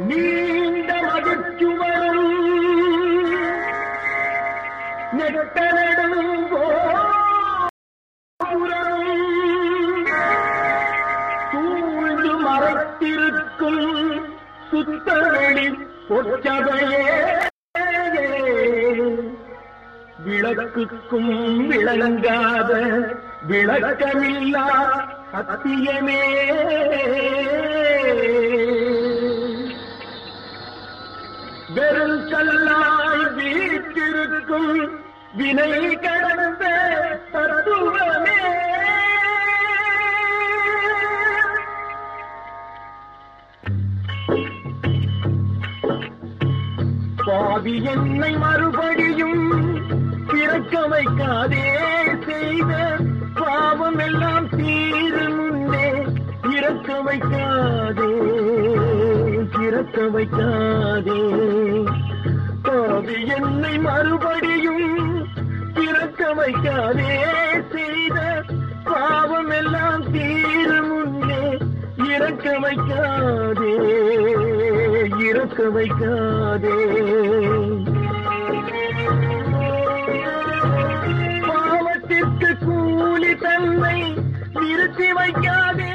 நீண்ட மதிச்சுவரும் நெட்டனடும் சூழ்ந்து மறைத்திருக்கும் சுத்தவெளி பொற்றவையே விளக்குக்கும் விளங்காத விளக்கமில்லா சத்தியமே வெறும் கல்லாய் வீட்டிருக்கும் வினை கடந்த தத்துவமே பாவி என்னை மறுபடியும் பிறக்க வைக்காதே செய்த பாவம் எல்லாம் தீரும் முன்னே இறக்க வைக்காதே இறக்க வைக்காதே பாவி என்னை மறுபடியும் பிறக்க வைக்காதே செய்த பாவம் எல்லாம் தீரும் முன்னே இறக்க வைக்காதே இறக்க வைக்காதே பாவத்திற்கு கூலி தன்மை நிறுத்தி வைக்காதே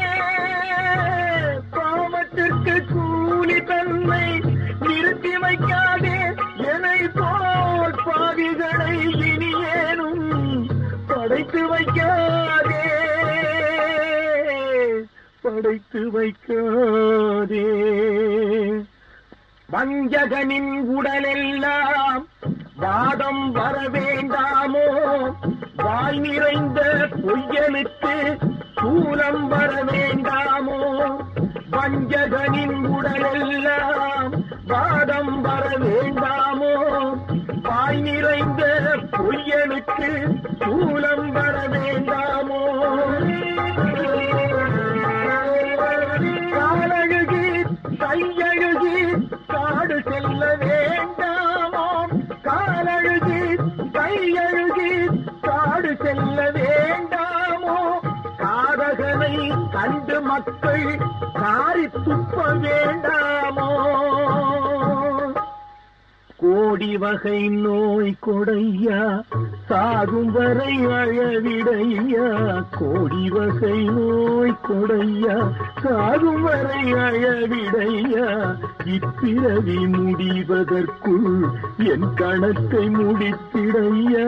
பாவத்திற்கு கூலி தன்மை நிறுத்தி வைக்காதே என்னை போல் பாவிகளை இனியேனும் படைத்து வைக்காதே படைத்து வைக்காதே வஞ்சகனின் உடலெல்லாம் வாதம் வர வேண்டாமோ வாய் நிறைந்த பொய்யனுக்கு சூலம் வர வேண்டாமோ வஞ்சகனின் உடலெல்லாம் வாதம் வர வேண்டாமோ வாய் நிறைந்த பொய்யனுக்கு சூலம் வர வேண்டாமோ காலழுகி கையழுகி காடு செல்ல வேண்டாமோ காலழுகி கையழுகி காடு செல்ல வேண்டாமோ காதகனை கண்டு மக்கள் காரி துப்ப வேண்டாமோ கோடி வகை நோய் கொடையா சாகும் வரை அழவிடையா கோடி வகை நோய் கொடையா சாகும் வரை அழவிடையா இப்பிறவி முடிவதற்குள் என் கணக்கை முடித்திடையா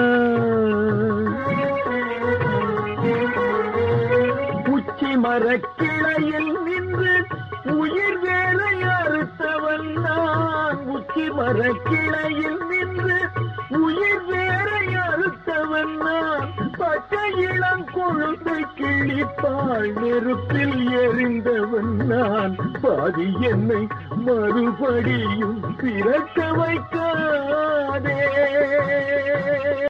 உச்சி மரக்கிளையில் நின்று உயிர் வேலை அறுத்தவன் நான் உச்சி மரக்கிளையில் நின்று உயிர் வேலை அறுத்தவன் நான் பச்சை இளம் கொழுந்தை கிழிப்பாள் நெருப்பில் எரிந்தவன் நான் பாதி என்னை மறுபடியும் பிறக்க வைக்காதே